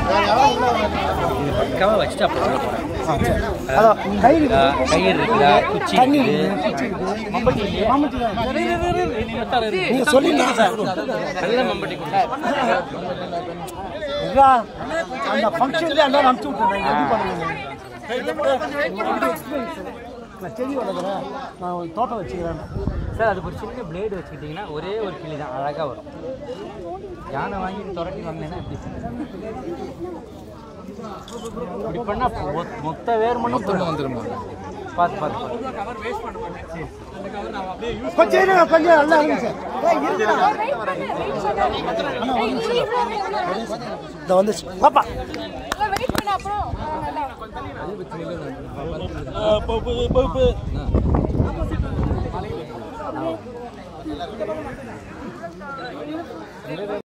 இது பக்காவா வச்சுட்டு அப்புறம் உள்ள போறேன் ஹலோ கயிறு இருக்குதா, கயிறு இருக்குதா குச்சி தண்ணி இருக்குது மம்பட்டி மம்பட்டி நீங்க சொல்லிருந்தீங்க சார் நல்ல மம்பட்டி கொண்டு இதா, அந்த ஃபங்க்ஷன்ல எல்லாரும் அனுப்பிச்சு விட்டுறேன் இங்க எப்படி பண்ணுவீங்க நான் செடி வளர்க்குறேன் நான் ஒரு தோட்டம் வச்சுக்கிறேன் சார் அதுக்கு ஒரு சின்ன பிளேடு வச்சுக்கிட்டிங்கன்னா ஒரே ஒரு கிளி தான் அழகாக வரும் யானை வாங்கி துரட்டி வாங்கினேன்னா எப்படி இப்படி பண்ணால் மொத்த வேர் மட்டும் வந்துருமா பார்த்து பார்த்து கொஞ்சம் இருங்க கொஞ்சம் நல்லா இருங்க சார் ஏய், இருங்கடா. இந்த வந்து பாப்பா வெயிட் பண்ண அப்புறம் நல்லா